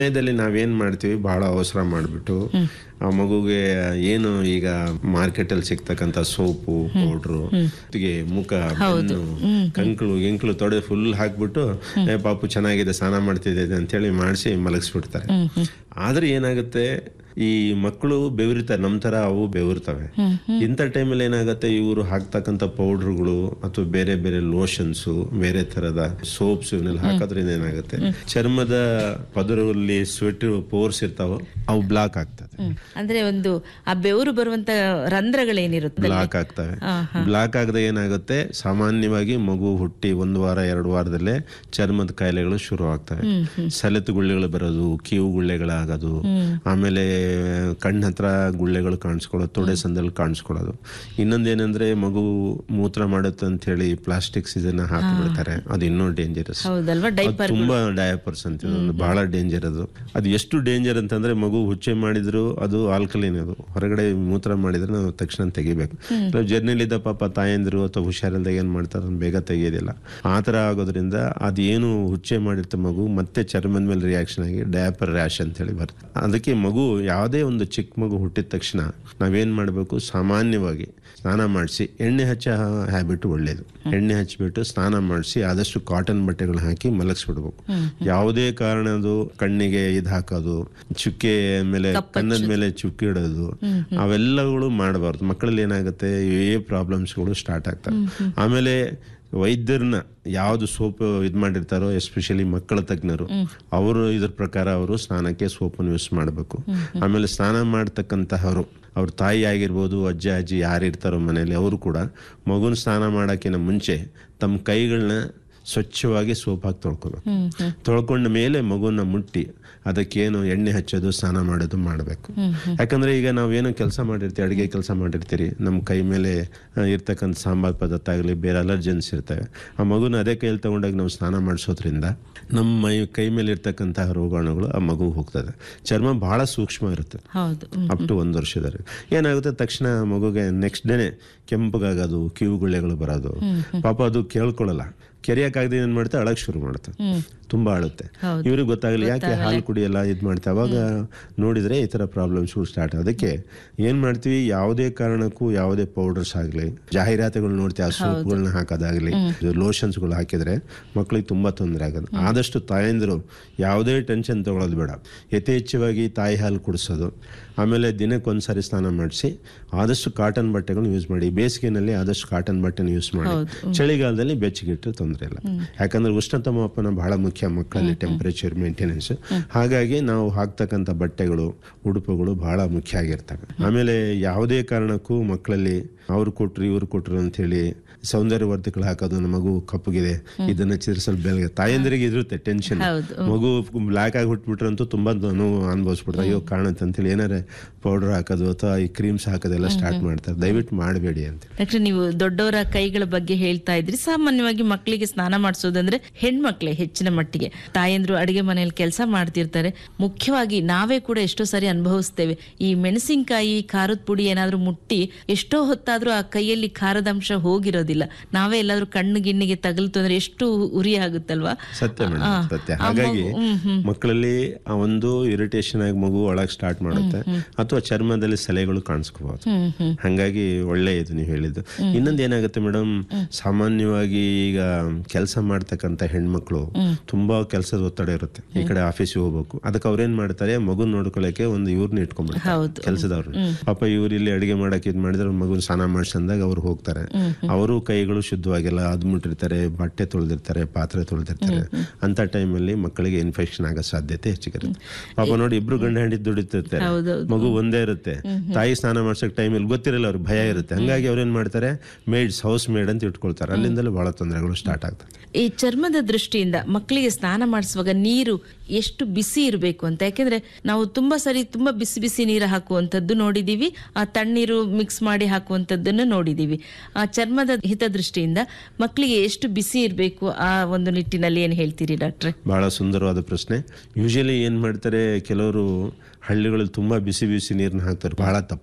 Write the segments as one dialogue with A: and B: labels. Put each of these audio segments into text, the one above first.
A: ಸಮಯದಲ್ಲಿ ನಾವೇನ್ ಮಾಡ್ತೀವಿ ಬಹಳ ಅವಸರ ಮಾಡಿಬಿಟ್ಟು ಆ ಮಗುಗೆ ಏನು ಈಗ ಮಾರ್ಕೆಟ್ ಅಲ್ಲಿ ಸಿಗ್ತಕ್ಕಂತ ಸೋಪು ಪೌಡ್ರು ಜೊತೆಗೆ ಮುಖ ಬೆನ್ನು ಕಂಕ್ಳು ಎಂಕ್ಳು ತೊಡೆ ಫುಲ್ ಹಾಕ್ಬಿಟ್ಟು ಏ ಪಾಪು ಚೆನ್ನಾಗಿದೆ ಸ್ನಾನ ಮಾಡ್ತಿದೆ ಅಂತೇಳಿ ಮಾಡಿಸಿ ಮಲಗಿಸ್ಬಿಡ್ತಾರೆ ಆದ್ರೆ ಏನಾಗುತ್ತೆ ಈ ಮಕ್ಕಳು ಬೆವರಿತಾರೆ ನಮ್ ತರ ಅವು ಬೆವರ್ತವೆ ಇಂಥ ಟೈಮಲ್ಲಿ ಏನಾಗುತ್ತೆ ಇವರು ಹಾಕ್ತಕ್ಕಂಥ ಪೌಡರ್ಗಳು ಅಥವಾ ಬೇರೆ ಬೇರೆ ಲೋಷನ್ಸ್ ಬೇರೆ ತರದ ಸೋಪ್ಸ್ ಇವನ್ನೆಲ್ಲ ಹಾಕೋದ್ರಿಂದ ಏನಾಗುತ್ತೆ ಚರ್ಮದ ಪದರಲ್ಲಿ ಸ್ವೆಟ್ ಪೋರ್ಸ್ ಇರ್ತಾವ ಅವು ಬ್ಲಾಕ್ ಆಗ್ತದೆ
B: ಹ್ಮ್. ಅಂದ್ರೆ ಒಂದು ಆ ಬೆವರು ಬರುವಂತ ರಂಧ್ರಗಳೇನಿರುತ್ತೆ
A: ಬ್ಲಾಕ್ ಆಗ್ತವೆ ಬ್ಲಾಕ್ ಆಗದೆ ಏನಾಗುತ್ತೆ ಸಾಮಾನ್ಯವಾಗಿ ಮಗು ಹುಟ್ಟಿ ಒಂದು ವಾರ ಎರಡು ವಾರದಲ್ಲೇ ಚರ್ಮದ ಕಾಯಿಲೆಗಳು ಶುರು ಆಗ್ತವೆ ಸೆಲೆತು ಗುಳ್ಳೆಗಳು ಬರೋದು ಕಿವು ಗುಳ್ಳೆಗಳಾಗೋದು ಆಮೇಲೆ ಕಣ್ಣ ಹತ್ರ ಗುಳ್ಳೆಗಳು ಕಾಣಿಸ್ಕೊಳ್ಳೋದು ತೊಡೆ ಸಂದಲ್ಲಿ ಕಾಣಿಸ್ಕೊಳ್ಳೋದು ಇನ್ನೊಂದೇನಂದ್ರೆ ಮಗು ಮೂತ್ರ ಮಾಡುತ್ತೆ ಅಂತ ಹೇಳಿ ಪ್ಲಾಸ್ಟಿಕ್ಸ್ ಇದನ್ನ ಹಾಕಿ ಬಿಡ್ತಾರೆ ಅದು ಇನ್ನೂ ಡೇಂಜರಸ್
B: ಹೌದಲ್ವಾ
A: ಅದು
B: ಡೈಪರ್
A: ತುಂಬಾ ಡಯಾಪರ್ಸ್ ಅಂತ ಅದು ಬಹಳ ಡೇಂಜರ್ ಅದು ಅದು ಎಷ್ಟು ಡೇಂಜರ್ ಅಂತಂದ್ರೆ ಮಗು ಹುಚ್ಚೆ ಮಾಡಿದ್ರು ಅದು ಆಲ್ಕಲಿನ್ ಅದು ಹೊರಗಡೆ ಮೂತ್ರ ಮಾಡಿದ್ರೆ ನಾವು ತಕ್ಷಣ ತೆಗಿಬೇಕು ನಾವು ಜರ್ನಿಲಿದ್ದ ಪಾಪ ತಾಯಂದಿರು ಅಥವಾ ಹುಷಾರಿಲ್ದಾಗ ಏನ್ ಮಾಡ್ತಾರೆ ಅದನ್ನ ಬೇಗ ತೆಗಿಯೋದಿಲ್ಲ ಆ ತರ ಆಗೋದ್ರಿಂದ ಅದೇನು ಹುಚ್ಚೆ ಮಾಡಿರ್ತ ಮಗು ಮತ್ತೆ ಚರ್ಮದ ಮೇಲೆ ರಿಯಾಕ್ಷನ್ ಆಗಿ ಡಯಾಪರ್ ರ್ಯಾಶ್ ಅಂತ ಹೇಳಿ ಬರುತ್ತೆ ಅದಕ್ಕೆ ಮಗು ಯಾವುದೇ ಒಂದು ಚಿಕ್ಕ ಮಗು ಹುಟ್ಟಿದ ತಕ್ಷಣ ನಾವೇನ್ ಮಾಡಬೇಕು ಸಾಮಾನ್ಯವಾಗಿ ಸ್ನಾನ ಮಾಡಿಸಿ ಎಣ್ಣೆ ಹಚ್ಚ ಹ್ಯಾಬಿಟ್ ಒಳ್ಳೇದು ಎಣ್ಣೆ ಹಚ್ಚಿಬಿಟ್ಟು ಸ್ನಾನ ಮಾಡಿಸಿ ಆದಷ್ಟು ಕಾಟನ್ ಬಟ್ಟೆಗಳು ಹಾಕಿ ಮಲಗಿಸ್ಬಿಡ್ಬೇಕು ಯಾವುದೇ ಕಾರಣದು ಕಣ್ಣಿಗೆ ಇದು ಹಾಕೋದು ಚುಕ್ಕೆ ಮೇಲೆ ಕನ್ನದ ಮೇಲೆ ಚುಕ್ಕಿ ಇಡೋದು ಅವೆಲ್ಲಗಳು ಮಾಡಬಾರ್ದು ಮಕ್ಕಳಲ್ಲಿ ಏನಾಗುತ್ತೆ ಇವೇ ಪ್ರಾಬ್ಲಮ್ಸ್ಗಳು ಸ್ಟಾರ್ಟ್ ಆಗ್ತವೆ ಆಮೇಲೆ ವೈದ್ಯರನ್ನ ಯಾವ್ದು ಸೋಪ್ ಇದು ಮಾಡಿರ್ತಾರೋ ಎಸ್ಪೆಷಲಿ ಮಕ್ಕಳ ತಜ್ಞರು ಅವರು ಇದ್ರ ಪ್ರಕಾರ ಅವರು ಸ್ನಾನಕ್ಕೆ ಸೋಪನ್ನು ಯೂಸ್ ಮಾಡಬೇಕು ಆಮೇಲೆ ಸ್ನಾನ ಮಾಡ್ತಕ್ಕಂತಹವರು ಅವ್ರ ತಾಯಿ ಆಗಿರ್ಬೋದು ಅಜ್ಜ ಅಜ್ಜಿ ಯಾರು ಇರ್ತಾರೋ ಮನೇಲಿ ಅವರು ಕೂಡ ಮಗುನ ಸ್ನಾನ ಮಾಡೋಕ್ಕಿಂತ ಮುಂಚೆ ತಮ್ಮ ಕೈಗಳನ್ನ ಸ್ವಚ್ಛವಾಗಿ ಸೋಪ್ ಹಾಕಿ ತೊಳ್ಕೊಬೇಕು ತೊಳ್ಕೊಂಡ ಮೇಲೆ ಮಗುನ ಮುಟ್ಟಿ ಅದಕ್ಕೇನು ಎಣ್ಣೆ ಹಚ್ಚೋದು ಸ್ನಾನ ಮಾಡೋದು ಮಾಡಬೇಕು ಯಾಕಂದ್ರೆ ಈಗ ನಾವೇನೋ ಕೆಲಸ ಮಾಡಿರ್ತೀವಿ ಅಡುಗೆ ಕೆಲಸ ಮಾಡಿರ್ತೀರಿ ನಮ್ಮ ಕೈ ಮೇಲೆ ಆ, ಇರ್ತಕ್ಕಂಥ ಸಾಂಬಾರ್ ಪದಾರ್ಥ ಆಗಲಿ ಬೇರೆ ಅಲರ್ಜೆನ್ಸ್ ಇರ್ತವೆ ಆ ಮಗುನ ಅದೇ ಕೈಯಲ್ಲಿ ತಗೊಂಡಾಗ ನಾವು ಸ್ನಾನ ಮಾಡಿಸೋದ್ರಿಂದ ನಮ್ಮ ಮೈ ಕೈ ಮೇಲೆ ಇರ್ತಕ್ಕಂತಹ ರೋಗಾಣುಗಳು ಆ ಮಗು ಹೋಗ್ತದೆ ಚರ್ಮ ಬಹಳ ಸೂಕ್ಷ್ಮ ಇರುತ್ತೆ
B: ಹೌದು ಹ್ಮ್.
A: ಅಪ್ ಟು ಒಂದು ವರ್ಷದವರೆಗೆ ಏನಾಗುತ್ತೆ ತಕ್ಷಣ ಮಗುಗೆ ನೆಕ್ಸ್ಟ್ ಡೇನೆ ಕೆಂಪಗಾಗೋದು ಕಿವು ಗುಳ್ಳೆಗಳು ಬರೋದು ಪಾಪ ಅದು ಕೇಳ್ಕೊಳ್ಳಲ್ಲ ಕೆರೆಯಕ್ಕಾಗದೆ ಏನ್ ಮಾಡುತ್ತೆ ಅಳಕ್ ಶುರು ಮಾಡುತ್ತೆ ತುಂಬಾ ಅಳುತ್ತೆ
B: ಹೌದು.
A: ಇವ್ರಿಗೆ ಗೊತ್ತಾಗಲಿ ಯಾಕೆ ಹಾಲು ಕುಡಿಯಲ್ಲ ಇದು ಮಾಡ್ತೆ ಅವಾಗ ನೋಡಿದ್ರೆ ಈ ತರ ಪ್ರಾಬ್ಲಮ್ಸ್ಗಳು ಸ್ಟಾರ್ಟ್ ಅದಕ್ಕೆ ಏನ್ ಮಾಡ್ತೀವಿ ಯಾವುದೇ ಕಾರಣಕ್ಕೂ ಯಾವುದೇ ಪೌಡರ್ಸ್ ಆಗಲಿ ಜಾಹೀರಾತುಗಳು ನೋಡ್ತೀವಿ ಆ ಸೋಪ್ಗಳನ್ನ ಹಾಕೋದಾಗ್ಲಿ ಲೋಷನ್ಸ್ಗಳು ಹಾಕಿದ್ರೆ ಮಕ್ಕಳಿಗೆ ತುಂಬಾ ತೊಂದರೆ ಆಗೋದು ಆದಷ್ಟು ತಾಯಂದಿರು ಯಾವುದೇ ಟೆನ್ಷನ್ ತಗೊಳ್ಳೋದು ಬೇಡ ಯಥೇಚ್ಛವಾಗಿ ತಾಯಿ ಹಾಲು ಕುಡಿಸೋದು ಆಮೇಲೆ ದಿನಕ್ಕೆ ಒಂದ್ಸರಿ ಸ್ನಾನ ಮಾಡಿಸಿ ಆದಷ್ಟು ಕಾಟನ್ ಬಟ್ಟೆಗಳನ್ನ ಯೂಸ್ ಮಾಡಿ ಬೇಸಿಗೆನಲ್ಲಿ ಆದಷ್ಟು ಕಾಟನ್ ಬಟ್ಟೆನ ಯೂಸ್ ಮಾಡಿ ಚಳಿಗಾಲದಲ್ಲಿ ಬೆಚ್ಚಗಿಟ್ಟರೆ ತೊಂದರೆ ಇಲ್ಲ ಯಾಕಂದ್ರೆ ಉಷ್ಣತಾಮಾಪನ ಬಹಳ ಮುಖ್ಯ ಮಕ್ಕಳಲ್ಲಿ ಟೆಂಪರೇಚರ್ ಮೇಂಟೆನೆನ್ಸ್ ಹಾಗಾಗಿ ನಾವು ಹಾಕ್ತಕ್ಕಂಥ ಬಟ್ಟೆಗಳು ಉಡುಪುಗಳು ಬಹಳ ಮುಖ್ಯ ಆಗಿರ್ತವೆ ಆಮೇಲೆ ಯಾವುದೇ ಕಾರಣಕ್ಕೂ ಮಕ್ಕಳಲ್ಲಿ ಅವ್ರು ಕೊಟ್ರು ಇವ್ರು ಕೊಟ್ರು ಅಂತ ಹೇಳಿ ಸೌಂದರ್ಯವರ್ಧಕಗಳು ಹಾಕೋದು ನಮ್ಮ ಮಗು ಕಪ್ಪಗಿದೆ ಇದನ್ನ ಚಿರ್ಸಲ್ ಬೆಳಗ್ಗೆ ತಾಯಂದಿರಿಗೆ ಇರುತ್ತೆ ಟೆನ್ಷನ್
B: ಹೌದು.
A: ಮಗು ಬ್ಲ್ಯಾಕ್ ಆಗಿ ಹುಟ್ಬಿಟ್ರಂತೂ ತುಂಬಾ ನೋವು ಅನುಭವಿಸ್ಬಿಡ್ತಾರೆ ಅಯ್ಯೋ ಕಾಣುತ್ತೆ ಅಂತೇಳಿ ಏನಾರ ಪೌಡರ್ ಹಾಕೋದು ಅಥವಾ ಈ ಕ್ರೀಮ್ಸ್ ಹಾಕೋದೆಲ್ಲ ಸ್ಟಾರ್ಟ್ ಮಾಡ್ತಾರೆ ದಯವಿಟ್ಟು ಮಾಡಬೇಡಿ ಅಂತ
B: ಡಾಕ್ಟರ್ ನೀವು ದೊಡ್ಡವರ ಕೈಗಳ ಬಗ್ಗೆ ಹೇಳ್ತಾ ಇದ್ರಿ ಸಾಮಾನ್ಯವಾಗಿ ಮಕ್ಕಳಿಗೆ ಸ್ನಾನ ಮಾಡಿಸೋದಂದ್ರೆ ಹೆಣ್ಮಕ್ಳೇ ಹೆಚ್ಚಿನ ಮಟ್ಟಿಗೆ ತಾಯಂದ್ರು ಅಡಿಗೆ ಮನೆಯಲ್ಲಿ ಕೆಲಸ ಮಾಡ್ತಿರ್ತಾರೆ ಮುಖ್ಯವಾಗಿ ನಾವೇ ಕೂಡ ಎಷ್ಟೋ ಸಾರಿ ಅನುಭವಿಸ್ತೇವೆ ಈ ಮೆಣಸಿನಕಾಯಿ ಖಾರದ ಪುಡಿ ಏನಾದ್ರೂ ಮುಟ್ಟಿ ಎಷ್ಟೋ ಹೊತ್ತಾದ್ರೂ ಆ ಕೈಯಲ್ಲಿ ಖಾರದ ಅಂಶ ಹೋಗಿರೋದಿಲ್ಲ ನಾವೇ ಎಲ್ಲಾದ್ರೂ ಕಣ್ಣು ಗಿಣ್ಣಿಗೆ ತಗಲ್ತು ಅಂದ್ರೆ ಎಷ್ಟು ಉರಿ ಆಗುತ್ತಲ್ವಾ
A: ಸತ್ಯ ಮೇಡಮ್
B: ಆ,
A: ಸತ್ಯ
B: ಆ
A: ಹಾಗಾಗಿ
B: ಮಗು- ಹ್ಮ್, ಹ್ಮ್.
A: ಮಕ್ಕಳಲ್ಲಿ ಆ ಒಂದು ಇರಿಟೇಷನ್ ಆಗಿ ಮಗು ಒಳಗೆ ಸ್ಟಾರ್ಟ್ ಮಾಡುತ್ತೆ ಅಥವಾ ಚರ್ಮದಲ್ಲಿ ಸೆಲೆಗಳು ಕಾಣಿಸ್ಕೋಬಹುದು
B: ಹ್ಮ್ ಹ್ಮ್
A: ಹಂಗಾಗಿ ಒಳ್ಳೆ ಇದು ನೀವು ಹೇಳಿದ್ದು ಇನ್ನೊಂದು ಏನಾಗುತ್ತೆ ಮೇಡಮ್ ಸಾಮಾನ್ಯವಾಗಿ ಈಗ ಕೆಲಸ ಮಾಡ್ತಕ್ಕಂಥ ಹೆಣ್ಮಕ್ಳು ತುಂಬಾ ಕೆಲಸದ ಒತ್ತಡ ಇರುತ್ತೆ ಈ ಕಡೆ ಆಫೀಸಿಗೆ ಹೋಗ್ಬೇಕು ಅದಕ್ಕೆ ಅವ್ರೇನ್ ಮಾಡ್ತಾರೆ ಮಗು ನೋಡ್ಕೊಳ್ಳಕ್ಕೆ ಒಂದು ಇವ್ರನ್ನ ಇಟ್ಕೊಂಡ್ಬಿಡ್ತಾರೆ
B: ಹೌದು.
A: ಕೆಲಸದವ್ರು ಪಾಪ ಇವ್ರು ಇಲ್ಲಿ ಅಡಿಗೆ ಮಾಡಕ್ಕೆ ಇದು ಮಾಡಿದ್ರೆ ಮಗುನ ಸ್ನಾನ ಮಾಡಿಸಂದಾಗ ಅವ್ರು ಹೋಗ್ತಾರೆ ಅವರು ಕೈಗಳು ಶುದ್ಧವಾಗಿಲ್ಲ ಅದ್ ಮುಟ್ಟಿರ್ತಾರೆ ಬಟ್ಟೆ ತೊಳೆದಿರ್ತಾರೆ ಪಾತ್ರೆ ತೊಳೆದಿರ್ತಾರೆ ಅಂತ ಟೈಮಲ್ಲಿ ಮಕ್ಕಳಿಗೆ ಇನ್ಫೆಕ್ಷನ್ ಆಗೋ ಸಾಧ್ಯತೆ ಹೆಚ್ಚಿಗಿರುತ್ತೆ ಪಾಪ ನೋಡಿ ಇಬ್ರು ಗಂಡ ಹೆಂಡಿ ದುಡಿತಿರ್ತಾರೆ
B: ಹೌದೌದು.
A: ಮಗು ಒಂದೇ ಇರುತ್ತೆ ತಾಯಿ ಸ್ನಾನ ಮಾಡ್ಸಕ್ ಟೈಮ್ ಇಲ್ಲಿ ಗೊತ್ತಿರಲ್ಲ ಅವ್ರಿಗೆ ಭಯ ಇರುತ್ತೆ ಹಂಗಾಗಿ ಅವ್ರೇನ್ ಮಾಡ್ತಾರೆ ಮೇಡ್ಸ್ ಹೌಸ್ ಮೇಡ್ ಅಂತ ಇಟ್ಕೊಳ್ತಾರೆ ಅಲ್ಲಿಂದಲೇ ಬಹಳ ತೊಂದರೆಗಳು ಸ್ಟಾರ್ಟ್ ಆಗ್ತವೆ
B: ಈ ಚರ್ಮದ ದೃಷ್ಟಿಯಿಂದ ಮಕ್ಕಳಿಗೆ ಸ್ನಾನ ಮಾಡಿಸುವಾಗ ನೀರು ಎಷ್ಟು ಬಿಸಿ ಇರಬೇಕು ಅಂತ ಯಾಕೆಂದ್ರೆ ನಾವು ತುಂಬಾ ಸರಿ ತುಂಬಾ ಬಿಸಿ ಬಿಸಿ ನೀರು ಹಾಕುವಂಥದ್ದು ನೋಡಿದೀವಿ ಆ ತಣ್ಣೀರು ಮಿಕ್ಸ್ ಮಾಡಿ ಹಾಕುವಂಥದ್ದನ್ನು ನೋಡಿದೀವಿ ಆ ಚರ್ಮದ ಹಿತದೃಷ್ಟಿಯಿಂದ ಮಕ್ಕಳಿಗೆ ಎಷ್ಟು ಬಿಸಿ ಇರಬೇಕು ಆ ಒಂದು ನಿಟ್ಟಿನಲ್ಲಿ ಏನ್ ಹೇಳ್ತೀರಿ ಡಾಕ್ಟ್ರೆ
A: ಬಹಳ ಸುಂದರವಾದ ಪ್ರಶ್ನೆ ಯೂಶಲಿ ಏನ್ ಮಾಡ್ತಾರೆ ಕೆಲವರು ಹಳ್ಳಿಗಳಲ್ಲಿ ತುಂಬಾ ಬಿಸಿ ಬಿಸಿ ನೀರನ್ನ ಹಾಕ್ತಾರೆ ಬಹಳ ತಪ್ಪು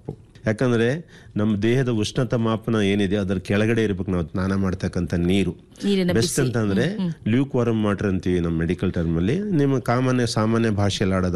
A: ಯಾಕಂದ್ರೆ ನಮ್ಮ ದೇಹದ ಉಷ್ಣತ ಮಾಪನ ಏನಿದೆ ಅದರ ಕೆಳಗಡೆ ಇರ್ಬೇಕು ನಾವು ಸ್ನಾನ ಮಾಡ್ತಕ್ಕಂಥ ನೀರು
B: ನೀರಿನ
A: ಬೆಸ್ಟ್ ಅಂತಂದ್ರೆ ಲ್ಯೂಕ್ ವಾರಮ್ ವಾಟರ್ ಅಂತೀವಿ ನಮ್ಮ ಮೆಡಿಕಲ್ ಟರ್ಮ್ ಅಲ್ಲಿ ನಿಮ್ಮ ಕಾಮನ್ಯ ಸಾಮಾನ್ಯ ಭಾಷೆಯಲ್ಲಿ ಆಡೋದು